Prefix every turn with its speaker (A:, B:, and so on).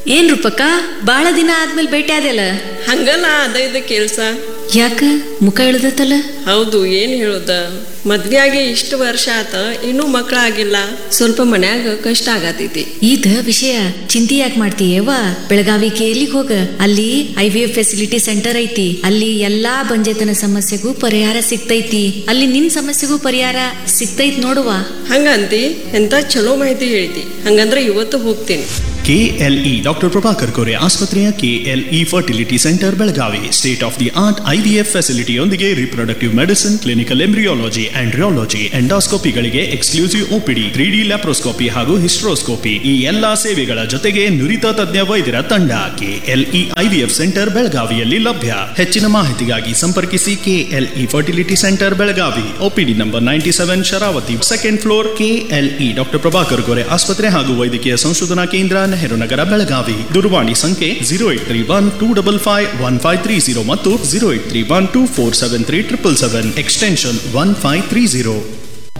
A: ಏನ್ ರೂಪಕ್ಕ ಬಾಳ ದಿನ ಆದ್ಮೇಲೆ ಭೇಟಿ ಆದ್ಯಲ್ಲ
B: ಹಂಗಲ್ಲ ಅದ ಇದ ಕೆಲ್ಸ
A: ಯಾಕ ಮುಖ ಇಳ್ದತ್ತಲ್ಲ
B: ಹೌದು ಏನ್ ಹೇಳುದ ಮದ್ವೆಯಾಗಿ ಇಷ್ಟು ವರ್ಷ ಆತ ಇನ್ನೂ ಮಕ್ಕಳಾಗಿಲ್ಲ ಸ್ವಲ್ಪ ಮನ್ಯಾಗ ಕಷ್ಟ ಆಗತೈತಿ
A: ಇದ ವಿಷಯ ಚಿಂತೆ ಯಾಕೆ ಮಾಡ್ತೀಯವ್ವ ಬೆಳಗಾವಿ ಕೇಲಿಗ್ ಹೋಗ ಅಲ್ಲಿ I V F facility centre ಐತಿ ಅಲ್ಲಿ ಎಲ್ಲಾ ಬಂಜೆತನ ಸಮಸ್ಯೆಗೂ ಪರಿಹಾರ ಸಿಗ್ತೈತಿ ಅಲ್ಲಿ ನಿನ್ ಸಮಸ್ಯೆಗೂ ಪರಿಹಾರ ಸಿಗ್ತೈತ್ ನೋಡುವ
B: ಹಂಗಂತಿ ಎಂತ ಚಲೋ ಮಾಹಿತಿ ಹೇಳ್ತಿ ಹಂಗಂದ್ರೆ ಇವತ್ತು ಹೋಗ್ತೀನಿ
C: ಕೆಎಲ್ಇ ಡಾಕ್ಟರ್ ಪ್ರಭಾಕರ್ ಕೋರೆ ಆಸ್ಪತ್ರೆಯ KLE fertility centre Belagavi state of the art IVF ಫೆಸಿಲಿಟಿಯೊಂದಿಗೆ reproductive medicine clinical embryology andrology ಎಂಡಾಸ್ಕೋಪಿಗಳಿಗೆ exclusive OPD three D laparoscopy ಹಾಗೂ ಹಿಸ್ಟ್ರೋಸ್ಕೋಪಿ ಈ ಎಲ್ಲಾ ಸೇವೆಗಳ ಜೊತೆಗೆ ನುರಿತ ತಜ್ಞ ವೈದ್ಯರ ತಂಡ ಕೆಎಲ್ಇ ಐವಿಎಫ್ ಸೆಂಟರ್ ಬೆಳಗಾವಿಯಲ್ಲಿ ಲಭ್ಯ ಹೆಚ್ಚಿನ ಮಾಹಿತಿಗಾಗಿ ಸಂಪರ್ಕಿಸಿ KLE fertility centre Belagavi OPD number ninety seven Sharavathi second floor KLE doctor Prabhakar Gore ಆಸ್ಪತ್ರೆ ಹಾಗೂ ವೈದ್ಯಕೀಯ ಸಂಶೋಧನಾ ಕೇಂದ್ರ ನೆಹರು ನಗರ ಬೆಳಗಾವಿ ದೂರವಾಣಿ ಸಂಖ್ಯೆ zero eight three one two double five one five three zero ಮತ್ತು zero eight three one two four seven three triple seven extension one five three zero